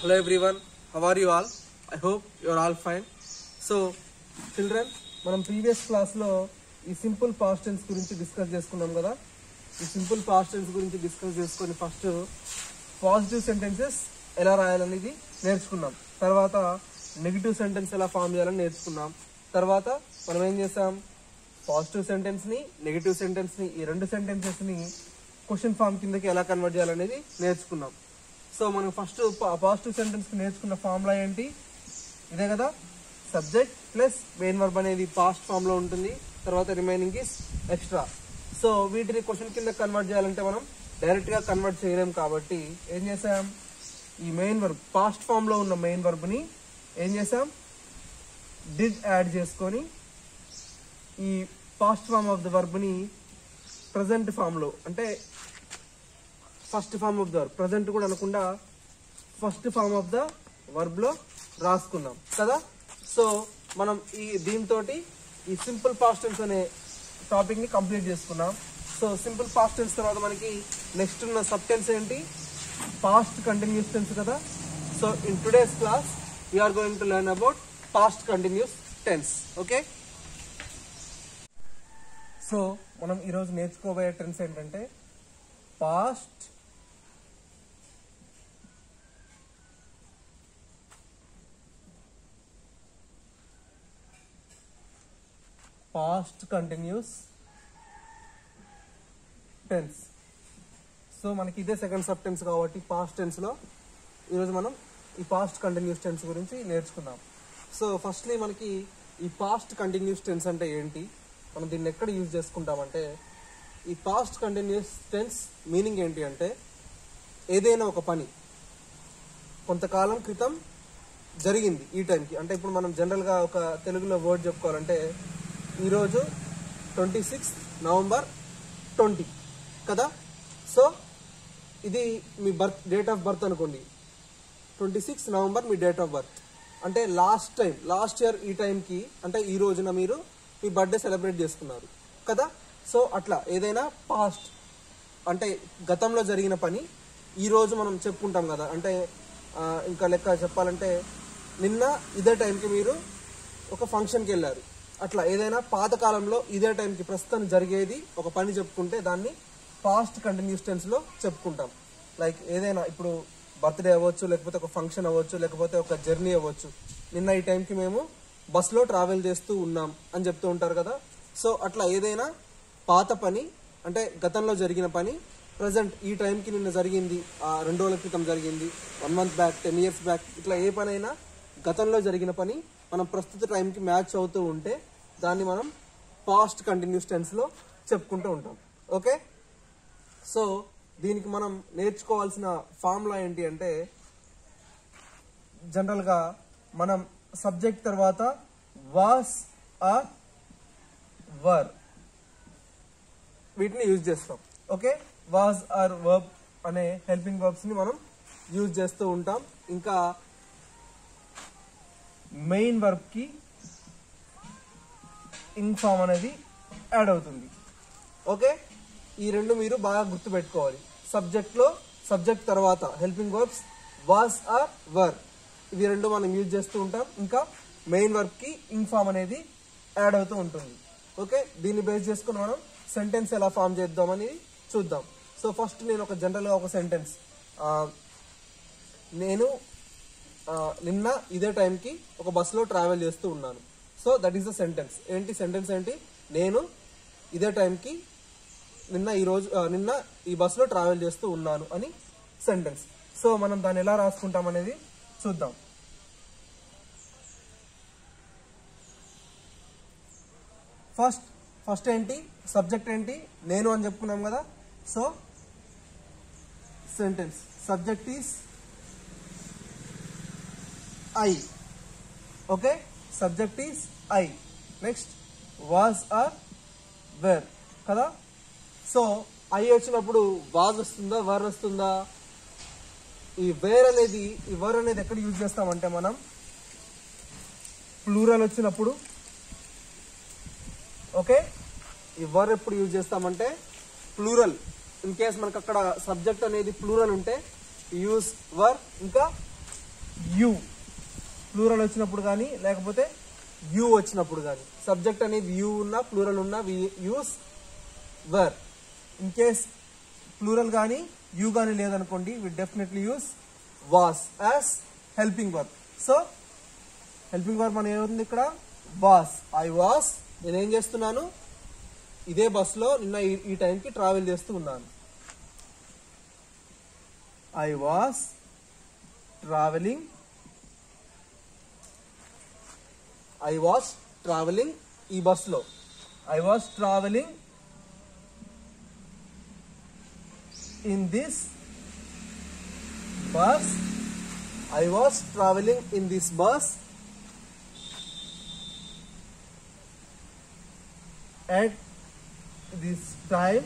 Hello everyone, how are you all? I hope you are all fine. So, children, మనం previous క్లాస్లో ఈ simple past tense గురించి discuss చేసుకున్నాం కదా ఈ సింపుల్ పాస్ట్ టెన్స్ గురించి డిస్కస్ చేసుకొని ఫస్ట్ పాజిటివ్ సెంటెన్సెస్ ఎలా రాయాలనేది నేర్చుకున్నాం తర్వాత నెగిటివ్ సెంటెన్స్ ఎలా ఫామ్ చేయాలని నేర్చుకున్నాం తర్వాత మనం ఏం చేసాం పాజిటివ్ సెంటెన్స్ ని నెగిటివ్ సెంటెన్స్ ని ఈ రెండు సెంటెన్సెస్ ని క్వశ్చన్ ఫామ్ కిందకి ఎలా కన్వర్ట్ చేయాలనేది నేర్చుకున్నాం సో మనం ఫస్ట్ పాజిటివ్ సెంటెన్స్ కి నేర్చుకున్న ఫార్ములా ఏంటి ఇదే కదా సబ్జెక్ట్ ప్లస్ మెయిన్ వర్బ్ అనేది పాస్ట్ ఫామ్ లో ఉంటుంది తర్వాత రిమైనింగ్ ఇస్ ఎక్స్ట్రా సో వీటిని క్వశ్చన్ కింద కన్వర్ట్ చేయాలంటే మనం డైరెక్ట్ గా కన్వర్ట్ చేయలేం కాబట్టి ఏం చేసాం ఈ మెయిన్ వర్బ్ పాస్ట్ ఫామ్ లో ఉన్న మెయిన్ వర్బ్ ని ఏం చేసాం డిడ్ యాడ్ చేసుకొని ఈ past form of the verb ని ప్రజెంట్ ఫామ్ లో అంటే first form of the verb present కూడా అనకుండా first form of the verb లో రాసుకున్నాం కదా సో మనం ఈ దీంతో ఈ సింపుల్ పాస్ట్ టెన్స్ అనే టాపిక్ ని కంప్లీట్ చేసుకున్నాం సో సింపుల్ పాస్ట్ టెన్స్ తర్వాత మనకి నెక్స్ట్ ఉన్న సబ్ టెన్స్ ఏంటి పాస్ట్ కంటిన్యూస్ టెన్స్ కదా so in today's class we are going to learn about past continuous tense okay so మనం ఈరోజు నేర్చుకోబోయే టెన్స్ ఏంటంటే past past continuous tense so మనకి ఇదే సెకండ్ సబ్ టెన్స్ కాబట్టి పాస్ట్ టెన్స్ లో ఈరోజు మనం ఈ పాస్ట్ కంటిన్యూస్ టెన్స్ గురించి నేర్చుకుందాం సో ఫస్ట్లీ మనకి ఈ పాస్ట్ కంటిన్యూస్ టెన్స్ అంటే ఏంటి మనం దీన్ని ఎక్కడ యూజ్ చేసుకుంటామంటే ఈ పాస్ట్ కంటిన్యూస్ టెన్స్ మీనింగ్ ఏంటి అంటే ఏదైనా ఒక పని కొంతకాలం క్రితం జరిగింది ఈ టైంకి అంటే ఇప్పుడు మనం జనరల్గా ఒక తెలుగులో వర్డ్ చెప్పుకోవాలంటే ఈరోజు ట్వంటీ సిక్స్ నవంబర్ ట్వంటీ కదా సో ఇది మీ బర్త్ డేట్ ఆఫ్ బర్త్ అనుకోండి ట్వంటీ సిక్స్ నవంబర్ మీ డేట్ ఆఫ్ బర్త్ అంటే లాస్ట్ టైం లాస్ట్ ఇయర్ ఈ టైంకి అంటే ఈ రోజున మీరు మీ బర్త్డే సెలబ్రేట్ చేసుకున్నారు కదా సో అట్లా ఏదైనా పాస్ట్ అంటే గతంలో జరిగిన పని ఈ రోజు మనం చెప్పుకుంటాం కదా అంటే ఆ, ఇంకా లెక్క చెప్పాలంటే నిన్న ఇదే టైంకి మీరు ఒక ఫంక్షన్కి వెళ్ళారు అట్లా ఏదైనా పాతకాలంలో ఇదే టైంకి ప్రస్తుతం జరిగేది ఒక పని చెప్పుకుంటే దాన్ని పాస్ట్ కంటిన్యూస్ టెన్స్లో చెప్పుకుంటాం లైక్ ఏదైనా ఇప్పుడు బర్త్డే అవ్వచ్చు లేకపోతే ఒక ఫంక్షన్ అవ్వచ్చు లేకపోతే ఒక జర్నీ అవ్వచ్చు నిన్న ఈ టైంకి మేము బస్లో ట్రావెల్ చేస్తూ ఉన్నాం అని చెప్తూ ఉంటారు కదా సో అట్లా ఏదైనా పాత పని అంటే గతంలో జరిగిన పని ప్రజెంట్ ఈ టైంకి నిన్న జరిగింది ఆ రెండు రోజుల క్రితం జరిగింది one month back ten years back ఇట్లా ఏ పనైనా గతంలో జరిగిన పని మనం ప్రస్తుత టైంకి మ్యాచ్ అవుతూ ఉంటే దాన్ని మనం పాస్ట్ కంటిన్యూస్ టెన్స్లో చెప్పుకుంటూ ఉంటాం ఓకే సో దీనికి మనం నేర్చుకోవాల్సిన ఫార్ములా ఏంటి అంటే జనరల్గా మనం సబ్జెక్ట్ తర్వాత వాస్ ఆర్ వర్ వీటిని యూజ్ చేస్తాం ఓకే వాజ్ ఆర్ వర్బ్ అనే హెల్పింగ్ వర్బ్స్ ని మనం యూజ్ చేస్తూ ఉంటాం ఇంకా మెయిన్ వర్బ్ కి ఇన్ఫామ్ అనేది యాడ్ అవుతుంది ఓకే ఈ రెండు మీరు బాగా గుర్తుపెట్టుకోవాలి సబ్జెక్ట్ లో సబ్జెక్ట్ తర్వాత helping verbs was or were ఇవి రెండు మనం యూజ్ చేస్తూ ఉంటాం ఇంకా మెయిన్ వర్బ్ కి ఇన్ఫామ్ అనేది యాడ్ అవుతూ ఉంటుంది ఓకే దీన్ని బేస్ చేసుకుని మనం సెంటెన్స్ ఎలా ఫామ్ చేద్దామని చూద్దాం సో ఫస్ట్ నేను ఒక జనరల్ గా ఒక సెంటెన్స్ నేను ఆ, నిన్న ఇదే టైంకి ఒక బస్సులో ట్రావెల్ చేస్తూ ఉన్నాను so that is the sentence ఏంటి సెంటెన్స్ ఏంటి నేను ఇదే టైంకి నిన్న ఈ రోజు ఆ, నిన్న ఈ బస్సులో ట్రావెల్ చేస్తూ ఉన్నాను అని సెంటెన్స్ సో మనం దాన్ని ఎలా రాసుకుంటాం అనేది చూద్దాం ఫస్ట్ ఫస్ట్ ఏంటి సబ్జెక్ట్ ఏంటి నేను అని చెప్పుకున్నాం కదా so sentence subject is I okay subject is I next was or were కదా సో ఐ వచ్చినప్పుడు వాజ్ వస్తుందా వర్ వస్తుందా ఈ వేర్ అనేది ఈ వర్ అనేది ఎక్కడ యూజ్ చేస్తామంటే మనం ప్లూరల్ వచ్చినప్పుడు ఓకే ఈ వర్ ఎప్పుడు యూజ్ చేస్తామంటే ప్లూరల్ ఇన్ కేస్ మనకు అక్కడ సబ్జెక్ట్ అనేది ప్లూరల్ ఉంటే యూస్ వర్ ఇంకా యు ప్లూరల్ వచ్చినప్పుడు కానీ లేకపోతే యు వచ్చినప్పుడు కానీ సబ్జెక్ట్ అనేది యు ఉన్న ప్లూరల్ ఉన్న use were in case plural కానీ యూ కానీ లేదనుకోండి we definitely use was as helping verb so helping verb మన ఏముంది ఇక్కడ వాస్ ఐ వాస్ నేనేం చేస్తున్నాను ఇదే బస్సులో నిన్న ఈ- ఈ టైంకి ట్రావెల్ చేస్తూ ఉన్నాను I was travelling I was travelling ఈ బస్సులో I was travelling in this bus i was traveling in this bus at this time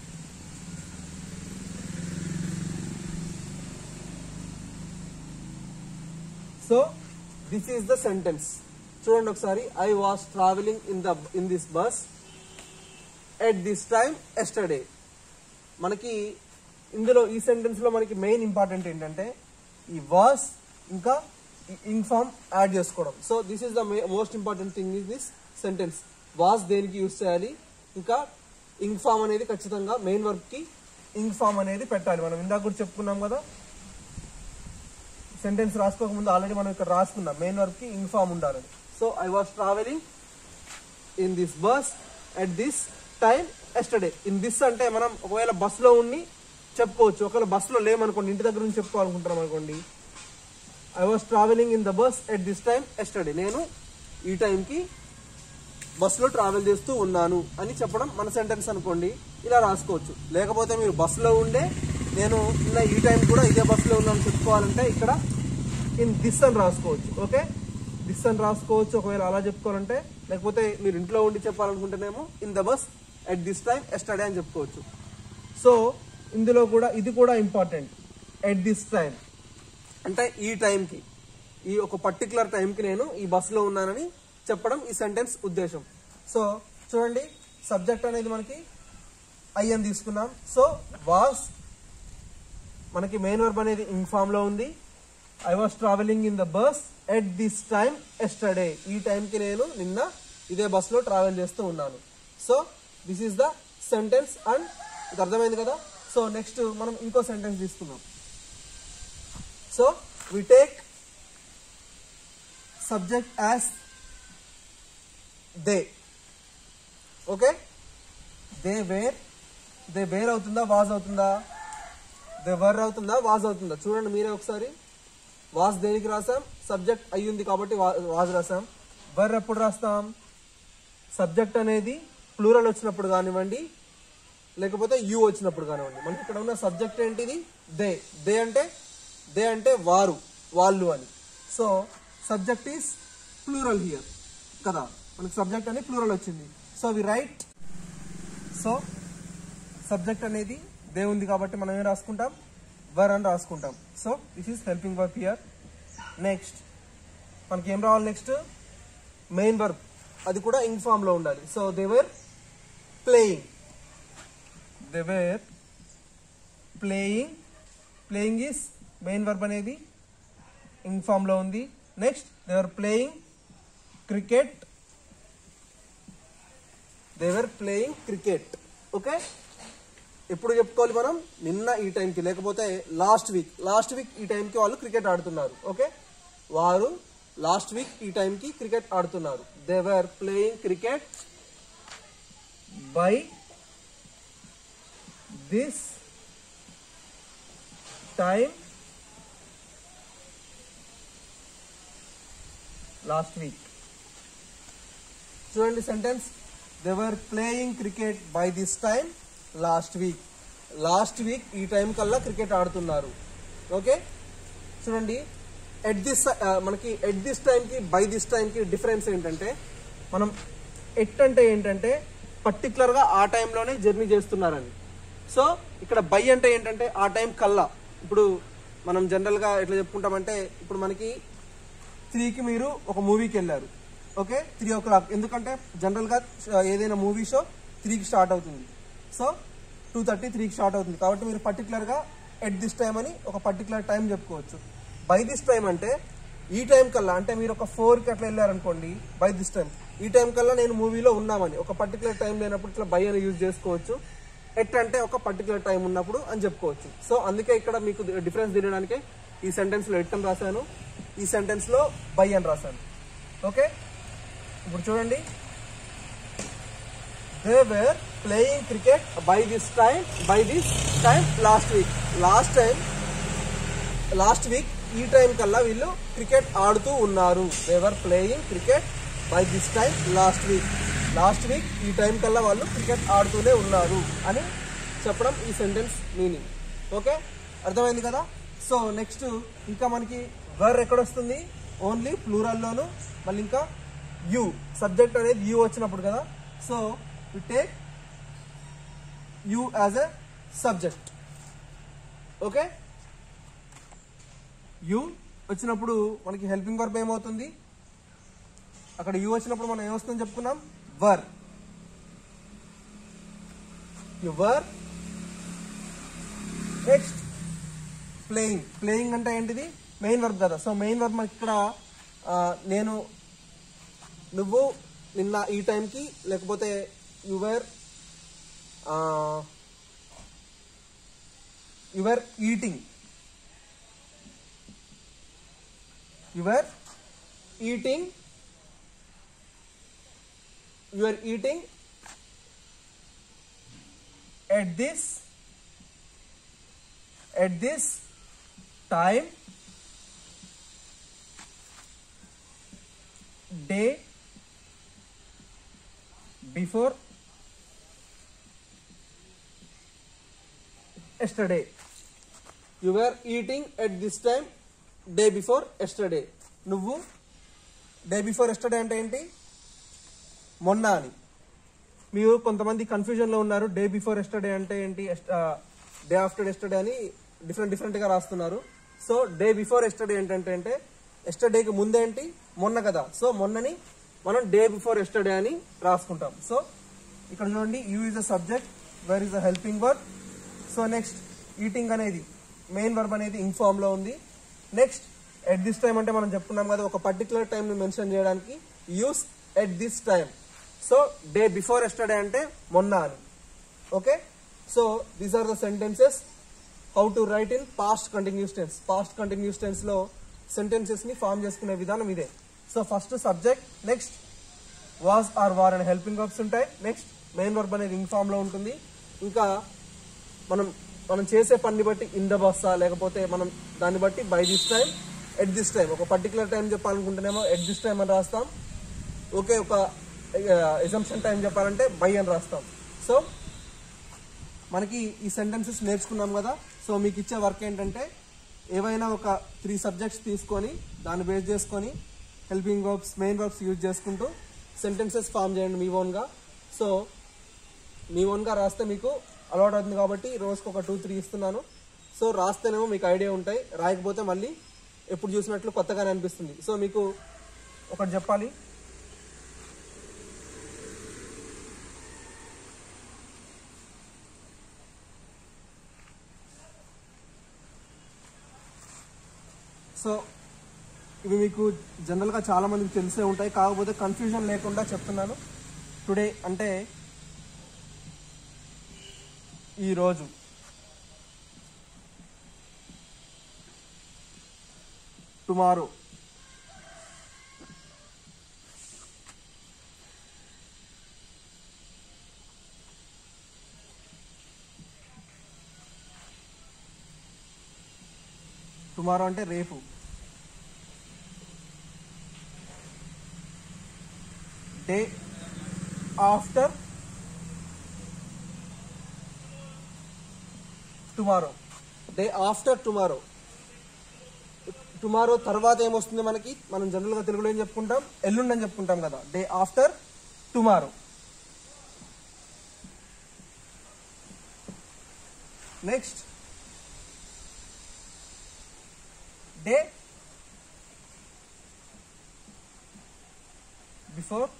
so this is the sentence చూడండి ఒకసారి I was travelling in the in this bus at this time yesterday మనకి ఇందులో ఈ sentence లో మనకి main important ఏంటంటే ఈ was ఇంకా ఇన్ఫార్మ్ యాడ్ చేసుకోవడం so this is the most important thing is this sentence was దేనికి యూస్ చేయాలి ఇంకా ఇన్ఫార్మ్ అనేది ఖచ్చితంగా మెయిన్ వర్క్ కి ఇన్ఫార్మ్ అనేది పెట్టాలి మనం ఇందాక కూడా చెప్పుకున్నాం కదా సెంటెన్స్ రాసుకోకముందు ఆల్రెడీ మనం ఇక్కడ రాసుకున్నాం మెయిన్ వర్క్ కి ఇన్ఫార్మ్ ఉండాలని so I was travelling in this bus at this time yesterday in this అంటే మనం ఒకవేళ బస్సులో ఉండి చెప్పుకోవచ్చు ఒకవేళ బస్సులో లేమనుకోండి ఇంటి దగ్గర నుంచి చెప్పుకోవాలనుకుంటున్నాం అనుకోండి I was travelling in the bus at this time yesterday నేను ఈ టైంకి బస్సులో ట్రావెల్ చేస్తూ ఉన్నాను అని చెప్పడం మన సెంటెన్స్ అనుకోండి ఇలా రాసుకోవచ్చు లేకపోతే మీరు బస్సులో ఉండే నేను నిన్న ఈ టైం కూడా ఇదే బస్సులో ఉన్నాను చెప్పుకోవాలంటే ఇక్కడ ఇన్ దిస్ అని రాసుకోవచ్చు ఓకే దిస్ అని రాసుకోవచ్చు ఒకవేళ అలా చెప్పుకోవాలంటే లేకపోతే మీరు ఇంట్లో ఉండి చెప్పాలనుకుంటేనేమో in the bus at this time yesterday అని చెప్పుకోవచ్చు సో ఇందులో కూడా ఇది కూడా ఇంపార్టెంట్ ఎట్ దిస్ టైం అంటే ఈ టైంకి ఈ ఒక పర్టికులర్ టైంకి నేను ఈ బస్సులో ఉన్నానని చెప్పడం ఈ సెంటెన్స్ ఉద్దేశం సో చూడండి సబ్జెక్ట్ అనేది మనకి ఐ అని తీసుకున్నాం సో వాస్ మనకి మెయిన్ వర్బ్ అనేది ఇన్ఫామ్ లో ఉంది I was travelling in the bus at this time yesterday ఈ టైంకి నేను నిన్న ఇదే బస్సులో ట్రావెల్ చేస్తూ ఉన్నాను so this is the sentence and ఇది అర్థమైంది కదా సో నెక్స్ట్ మనం ఇంకో సెంటెన్స్ తీసుకుందాం so we take subject as they okay they were they were అవుతుందా వాజ్ అవుతుందా దే వర్ అవుతుందా వాజ్ అవుతుందా చూడండి మీరే ఒకసారి వాజ్ దేనికి రాసాం సబ్జెక్ట్ అయ్యింది కాబట్టి వా- వాజ్ రాసాం వర్ ఎప్పుడు రాస్తాం సబ్జెక్ట్ అనేది ప్లూరల్ వచ్చినప్పుడు కానివ్వండి లేకపోతే యూ వచ్చినప్పుడు కానివ్వండి మనకి ఇక్కడ ఉన్న సబ్జెక్ట్ ఏంటిది దే దే అంటే దే అంటే వారు వాళ్ళు అని so subject is plural here కదా మనకి సబ్జెక్ట్ అని ప్లూరల్ వచ్చింది so we write so subject అనేది దే ఉంది కాబట్టి మనం ఏం రాసుకుంటాం వర్ అని రాసుకుంటాం so this is helping verb here next మనకి ఏం రావాలి నెక్స్ట్ మెయిన్ వర్క్ అది కూడా ఇన్ఫామ్ లో ఉండాలి so they were playing they were playing playing is main verb అనేది ఇన్ఫామ్ లో ఉంది next they are playing cricket they were playing cricket okay ఎప్పుడు చెప్పుకోవాలి మనం నిన్న ఈ టైంకి లేకపోతే లాస్ట్ వీక్ లాస్ట్ వీక్ ఈ టైంకి వాళ్ళు క్రికెట్ ఆడుతున్నారు ఓకే వారు లాస్ట్ వీక్ ఈ టైంకి క్రికెట్ ఆడుతున్నారు they were playing cricket by this time last week చూడండి sentence they were playing cricket by this time last week last week ఈ టైం కల్లా క్రికెట్ ఆడుతున్నారు ఓకే చూడండి ఎట్ దిస్ మనకి ఎట్ దిస్ టైంకి బై దిస్ టైంకి డిఫరెన్స్ ఏంటంటే మనం ఎట్ అంటే ఏంటంటే పర్టికులర్గా ఆ టైంలోనే జర్నీ చేస్తున్నారని సో ఇక్కడ బై అంటే ఏంటంటే ఆ టైం కల్లా ఇప్పుడు మనం జనరల్గా ఎట్లా చెప్పుకుంటామంటే ఇప్పుడు మనకి త్రీకి మీరు ఒక మూవీకి వెళ్ళారు ఓకే త్రీ ఓ క్లాక్ ఎందుకంటే జనరల్గా ఏదైనా మూవీ షో త్రీకి స్టార్ట్ అవుతుంది సో టూ థర్టీ త్రీకి స్టార్ట్ అవుతుంది కాబట్టి మీరు పర్టికులర్గా ఎట్ దిస్ టైం అని ఒక పర్టికులర్ టైం చెప్పుకోవచ్చు బై దిస్ టైం అంటే ఈ టైం కల్లా అంటే మీరు ఒక ఫోర్ కి అట్లా వెళ్ళారనుకోండి బై దిస్ టైం ఈ టైం కల్లా నేను మూవీలో ఉన్నామని ఒక పర్టికులర్ టైం లేనప్పుడు ఇట్లా బై అని యూజ్ చేసుకోవచ్చు ఎట్ అంటే ఒక పర్టికులర్ టైం ఉన్నప్పుడు అని చెప్పుకోవచ్చు సో అందుకే ఇక్కడ మీకు డిఫరెన్స్ తెలియడానికి ఈ సెంటెన్స్ లో ఎట్ అని రాశాను ఈ సెంటెన్స్ లో బై అని రాశాను ఓకే ఇప్పుడు చూడండి they were playing cricket by this time by this time last week last time last week ఈ టైం కల్లా వీళ్ళు క్రికెట్ ఆడుతూ ఉన్నారు they were playing cricket by this time last week last week ఈ టైం కల్లా వాళ్ళు క్రికెట్ ఆడుతూనే ఉన్నారు అని చెప్పడం ఈ సెంటెన్స్ మీనింగ్ ఓకే అర్థమైంది కదా సో నెక్స్ట్ ఇంకా మనకి వర్ ఎక్కడొస్తుంది ఓన్లీ ప్లూరల్లోను మళ్ళీ ఇంకా యూ సబ్జెక్ట్ అనేది యూ వచ్చినప్పుడు కదా so we take you as a subject okay you వచ్చినప్పుడు మనకి హెల్పింగ్ వర్బ్ ఏమవుతుంది అక్కడ యు వచ్చినప్పుడు మనం ఏమొస్తుందని చెప్పుకున్నాం were you were next playing playing అంటే ఏంటిది మెయిన్ వర్బ్ కదా సో మెయిన్ వర్బ్ మనకి ఇక్కడ ఆ, నేను నువ్వు నిన్న ఈ టైంకి లేకపోతే you were you were eating you were eating you were eating at this at this time day before yesterday you are eating at this time day before yesterday నువ్వు డే బిఫోర్ ఎస్టర్డే అంటే ఏంటి మొన్న అని మీరు కొంతమంది కన్ఫ్యూజన్లో ఉన్నారు డే బిఫోర్ ఎస్టర్డే అంటే ఏంటి డే ఆఫ్టర్ ఎస్టర్డే అని డిఫరెంట్ డిఫరెంట్గా రాస్తున్నారు సో డే బిఫోర్ ఎస్టర్డే ఏంటంటే అంటే ఎస్టర్డేకి ముందేంటి మొన్న కదా సో మొన్నని మనం డే బిఫోర్ ఎస్టర్డే అని రాసుకుంటాం సో ఇక్కడ చూడండి you is a subject were is a helping verb so next eating అనేది మెయిన్ వర్బ్ అనేది ఇంక్ ఫామ్ లో ఉంది నెక్స్ట్ ఎట్ దిస్ టైం అంటే మనం చెప్పుకున్నాం కదా ఒక పర్టికులర్ టైం ని మెన్షన్ చేయడానికి use at this time so day before yesterday అంటే మొన్న అని okay so these are the sentences how to write in past continuous tense past continuous tense లో సెంటెన్సెస్ ని ఫామ్ చేసుకునే విధానం ఇదే so first subject next was are were అనే helping verbs ఉంటాయి నెక్స్ట్ మెయిన్ వర్బ్ అనేది ఇంగ్ ఫామ్ లో ఉంటుంది ఇంకా మనం మనం చేసే పని బట్టి ఇన్ ద బస్సా లేకపోతే మనం దాన్ని బట్టి by this time at this time ఒక పర్టికులర్ టైం చెప్పాలనుకుంటేనేమో ఎట్ దిస్ టైం అని రాస్తాం ఓకే ఒక ఎజంప్షన్ టైం చెప్పాలంటే బై అని రాస్తాం సో మనకి ఈ సెంటెన్సెస్ నేర్చుకున్నాం కదా సో మీకు ఇచ్చే వర్క్ ఏంటంటే ఏవైనా ఒక త్రీ సబ్జెక్ట్స్ తీసుకొని దాన్ని బేస్ చేసుకొని helping verbs main verbs use చేసుకుంటూ సెంటెన్సెస్ ఫామ్ చేయండి మీ ఓన్గా సో మీ ఓన్గా రాస్తే మీకు అలవాటు అవుతుంది కాబట్టి రోజుకి ఒక టూ త్రీ ఇస్తున్నాను సో రాస్తేనేమో మీకు ఐడియా ఉంటాయి రాయకపోతే మళ్ళీ ఎప్పుడు చూసినట్లు కొత్తగానే అనిపిస్తుంది సో మీకు ఒకటి చెప్పాలి సో ఇవి మీకు జనరల్గా చాలా మందికి తెలిసే ఉంటాయి కాకపోతే కన్ఫ్యూజన్ లేకుండా చెప్తున్నాను టుడే అంటే ఈరోజు టుమారో టుమారో అంటే రేపు day after tomorrow day after tomorrow tomorrow తర్వాత ఏమొస్తుంది మనకి మనం జనరల్గా తెలుగులో ఏం చెప్పుకుంటాం ఎల్లుండి అని చెప్పుకుంటాం కదా day after tomorrow next day before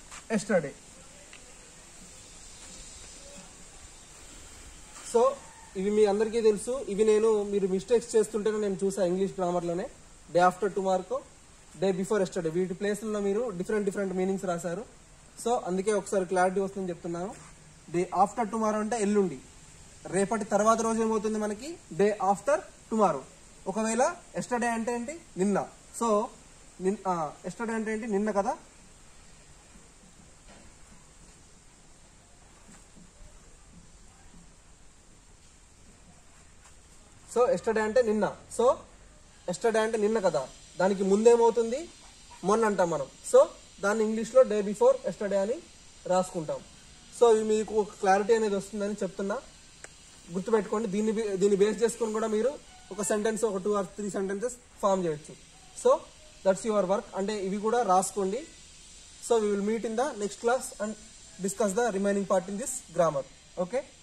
yesterday so ఇవి మీ అందరికీ తెలుసు ఇవి నేను మీరు మిస్టేక్స్ చేస్తుంటేనే నేను చూసా ఇంగ్లీష్ గ్రామర్లోనే డే ఆఫ్టర్ టుమార్కో డే బిఫోర్ ఎస్టర్డే వీటి ప్లేస్లలో మీరు డిఫరెంట్ డిఫరెంట్ మీనింగ్స్ రాశారు సో అందుకే ఒకసారి క్లారిటీ వస్తుందని చెప్తున్నాను డే ఆఫ్టర్ టుమారో అంటే ఎల్లుండి రేపటి తర్వాత రోజు ఏమవుతుంది మనకి డే ఆఫ్టర్ టుమారో ఒకవేళ ఎస్టర్డే అంటే ఏంటి నిన్న సో నిన్ ఎస్టర్డే అంటే ఏంటి నిన్న కదా సో ఎస్టర్డే అంటే నిన్న సో ఎస్టర్డే అంటే నిన్న కదా దానికి ముందేమవుతుంది మొన్న అంటాం మనం సో దాన్ని ఇంగ్లీష్లో డే బిఫోర్ ఎస్టర్డే అని రాసుకుంటాం సో ఇవి మీకు ఒక క్లారిటీ అనేది వస్తుందని చెప్తున్నా గుర్తుపెట్టుకోండి దీన్ని బే- దీన్ని బేస్ చేసుకొని కూడా మీరు ఒక సెంటెన్స్ ఒక two or three sentences form చేయొచ్చు సో దట్స్ యువర్ వర్క్ అంటే ఇవి కూడా రాసుకోండి so we will meet in the next class and discuss the remaining part in this grammar okay